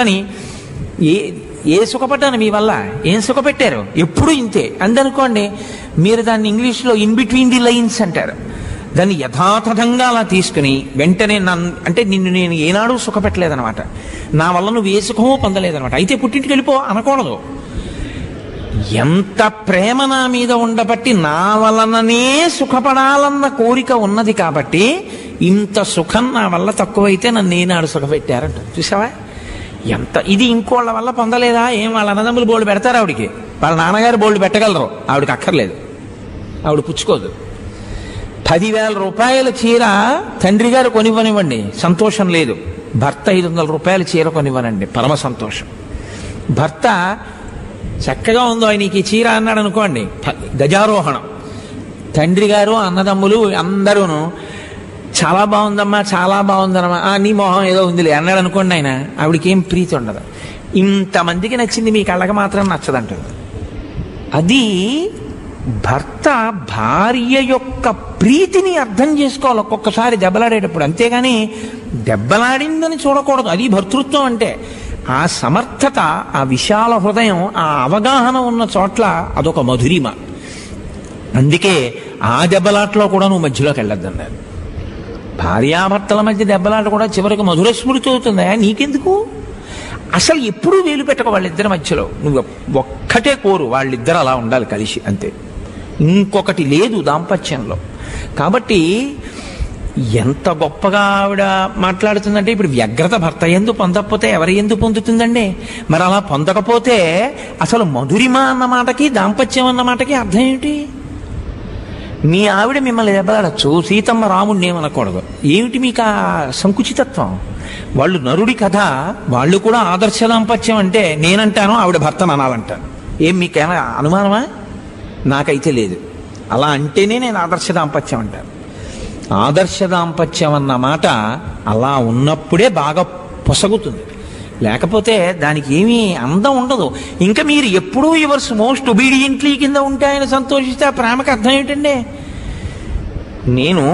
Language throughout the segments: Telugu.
భర్తని ఏ ఏ సుఖపడ్డాను మీ వల్ల ఏం సుఖపెట్టారు ఎప్పుడు ఇంతే అందనుకోండి మీరు దాన్ని ఇంగ్లీష్లో ఇన్ బిట్వీన్ ది లైన్స్ అంటారు దాన్ని యథాతథంగా అలా తీసుకుని వెంటనే నన్ను అంటే నిన్ను నేను ఏనాడు సుఖపెట్టలేదనమాట నా వల్ల నువ్వు ఏ సుఖమో పొందలేదనమాట అయితే పుట్టింటికి వెళ్ళిపో అనకూడదు ఎంత ప్రేమ నా మీద ఉండబట్టి నా వలననే సుఖపడాలన్న కోరిక ఉన్నది కాబట్టి ఇంత సుఖం నా వల్ల తక్కువైతే నన్ను ఏనాడు సుఖపెట్టారంట చూసావా ఎంత ఇది ఇంకోళ్ళ వల్ల పొందలేదా ఏం వాళ్ళ అన్నదమ్ములు బోల్డ్ పెడతారు ఆవిడికి వాళ్ళ నాన్నగారు బోల్డ్ పెట్టగలరు ఆవిడకి అక్కర్లేదు ఆవిడ పుచ్చుకోదు పదివేల రూపాయల చీర తండ్రి గారు కొనివ్వనివ్వండి సంతోషం లేదు భర్త ఐదు వందల రూపాయల చీర కొనివ్వనండి పరమ సంతోషం భర్త చక్కగా ఉందో నీకు ఈ చీర అన్నాడు అనుకోండి ప- గజారోహణం తండ్రి గారు అన్నదమ్ములు అందరూను చాలా బాగుందమ్మా చాలా బాగుందమ్మా ఆ, నీ మొహం ఏదో ఉందిలే అన్నాడు అనుకోండి ఆయన ఆవిడకి ఏం ప్రీతి ఉండదు ఇంతమందికి నచ్చింది మీ కళ్ళకి మాత్రం నచ్చదంటుంది అది భర్త భార్య యొక్క ప్రీతిని అర్థం చేసుకోవాలి ఒక్కొక్కసారి దెబ్బలాడేటప్పుడు అంతేగాని దెబ్బలాడిందని చూడకూడదు అది భర్తృత్వం అంటే ఆ సమర్థత ఆ విశాల హృదయం ఆ అవగాహన ఉన్న చోట్ల అదొక మధురిమ అందుకే ఆ దెబ్బలాట్లో కూడా నువ్వు మధ్యలోకి వెళ్ళొద్దన్నారు భార్యాభర్తల మధ్య దెబ్బలాట కూడా చివరికి మధుర స్మృతి అవుతుందా నీకెందుకు అసలు ఎప్పుడూ వేలు పెట్టక వాళ్ళిద్దరి మధ్యలో నువ్వు ఒక్కటే కోరు వాళ్ళిద్దరు అలా ఉండాలి కలిసి అంతే ఇంకొకటి లేదు దాంపత్యంలో కాబట్టి ఎంత గొప్పగా ఆవిడ మాట్లాడుతుందంటే ఇప్పుడు వ్యగ్రత భర్త ఎందు పొందకపోతే ఎవరి ఎందు పొందుతుందండి మరి అలా పొందకపోతే అసలు మధురిమ అన్న మాటకి దాంపత్యం అన్న మాటకి అర్థం ఏమిటి మీ ఆవిడ మిమ్మల్ని దెబ్బలాడచ్చు సీతమ్మ రాముడిని ఏమనకూడదు ఏమిటి మీకు ఆ సంకుచితత్వం వాళ్ళు నరుడి కథ వాళ్ళు కూడా ఆదర్శ దాంపత్యం అంటే నేనంటాను ఆవిడ భర్తను అనాలంటాను ఏం మీకేమైనా అనుమానమా నాకైతే లేదు అలా అంటేనే నేను ఆదర్శ దాంపత్యం అంటాను ఆదర్శ దాంపత్యం అన్న మాట అలా ఉన్నప్పుడే బాగా పొసగుతుంది లేకపోతే దానికి ఏమీ అందం ఉండదు ఇంకా మీరు ఎప్పుడూ యువర్స్ మోస్ట్ ఒబీడియంట్లీ కింద ఉంటే ఆయన సంతోషిస్తే ఆ ప్రేమకి అర్థం ఏంటండి నేను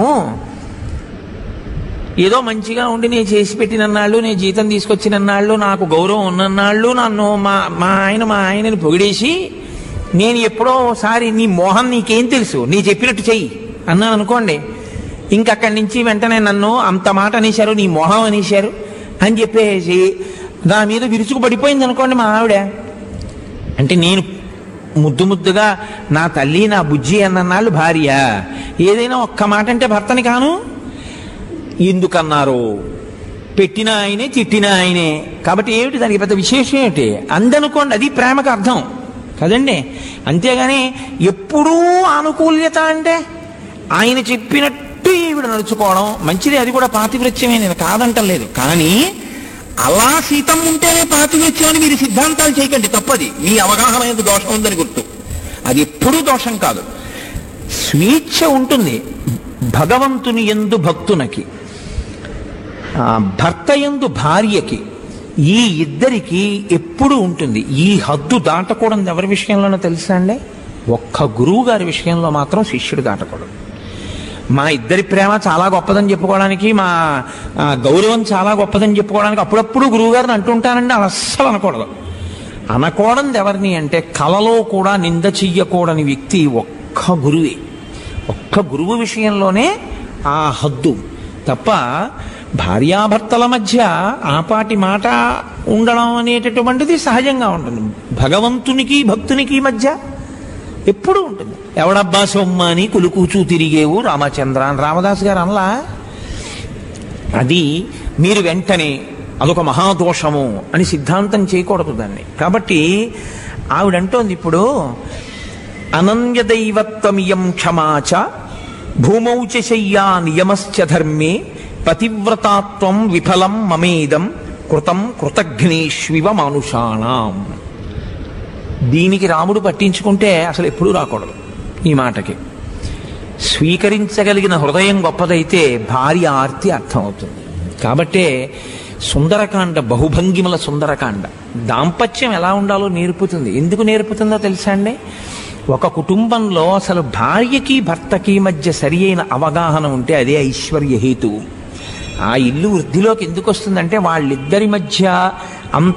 ఏదో మంచిగా ఉండి నేను చేసి పెట్టినన్నాళ్ళు నేను జీతం తీసుకొచ్చినన్నాళ్ళు నాకు గౌరవం ఉన్నన్నాళ్ళు నన్ను మా మా ఆయన మా ఆయనని పొగిడేసి నేను ఎప్పుడో ఒకసారి నీ మోహం నీకేం తెలుసు నీ చెప్పినట్టు చెయ్యి అన్నాను అనుకోండి ఇంకక్కడి నుంచి వెంటనే నన్ను అంత మాట అనేశారు నీ మొహం అనేశారు అని చెప్పేసి నా మీద విరుచుకు పడిపోయింది అనుకోండి మా ఆవిడ అంటే నేను ముద్దు ముద్దుగా నా తల్లి నా బుజ్జి అన్నన్నాళ్ళు భార్య ఏదైనా ఒక్క మాట అంటే భర్తని కాను ఎందుకన్నారు పెట్టిన ఆయనే తిట్టిన ఆయనే కాబట్టి ఏమిటి దానికి పెద్ద విశేషం ఏమిటి అందనుకోండి అది ప్రేమకు అర్థం కదండి అంతేగాని ఎప్పుడూ ఆనుకూల్యత అంటే ఆయన చెప్పినట్టు ఈవిడ నడుచుకోవడం మంచిది అది కూడా పాతివృత్యమే నేను కాదంటలేదు కానీ అలా సీతం ఉంటేనే పాతివృత్యం అని మీరు సిద్ధాంతాలు చేయకండి తప్పది మీ అవగాహన ఎందుకు దోషం ఉందని గుర్తు అది ఎప్పుడూ దోషం కాదు స్వేచ్ఛ ఉంటుంది భగవంతుని ఎందు భక్తునకి ఆ, భర్త ఎందు భార్యకి ఈ ఇద్దరికి ఎప్పుడు ఉంటుంది ఈ హద్దు దాటకూడదు ఎవరి విషయంలోనో తెలుసా అండి ఒక్క గురువు గారి విషయంలో మాత్రం శిష్యుడు దాటకూడదు మా ఇద్దరి ప్రేమ చాలా గొప్పదని చెప్పుకోవడానికి మా ఆ, గౌరవం చాలా గొప్పదని చెప్పుకోవడానికి అప్పుడప్పుడు గురువు గారిని అంటుంటానండి అలా అస్సలు అనకూడదు అనకూడదు ఎవరిని అంటే కలలో కూడా నింద చెయ్యకూడని వ్యక్తి ఒక్క గురువే ఒక్క గురువు విషయంలోనే ఆ హద్దు తప్ప భార్యాభర్తల మధ్య ఆపాటి మాట ఉండడం అనేటటువంటిది సహజంగా ఉంటుంది భగవంతునికి భక్తునికి మధ్య ఎప్పుడూ ఉంటుంది ఎవడబ్బా సొమ్మ అని కులుకూచూ తిరిగేవు రామచంద్ర అని రామదాస్ గారు అనలా అది మీరు వెంటనే అదొక మహాదోషము అని సిద్ధాంతం చేయకూడదు దాన్ని కాబట్టి ఆవిడంటోంది ఇప్పుడు అనన్యదైవత్వమియం క్షమాచ భూమౌ చ శయ్యా నియమశ్చ ధర్మే పతివ్రతాత్వం విఫలం మమేదం కృతం కృతఘ్నేష్వివ మానుషాణం దీనికి రాముడు పట్టించుకుంటే అసలు ఎప్పుడూ రాకూడదు ఈ మాటకి స్వీకరించగలిగిన హృదయం గొప్పదైతే భార్య ఆర్తి అర్థమవుతుంది కాబట్టే సుందరకాండ బహుభంగిమల సుందరకాండ దాంపత్యం ఎలా ఉండాలో నేర్పుతుంది ఎందుకు నేర్పుతుందో తెలుసా అండి ఒక కుటుంబంలో అసలు భార్యకి భర్తకి మధ్య సరి అయిన అవగాహన ఉంటే అదే ఐశ్వర్య హేతువు ఆ ఇల్లు వృద్ధిలోకి ఎందుకు వస్తుందంటే వాళ్ళిద్దరి మధ్య అంత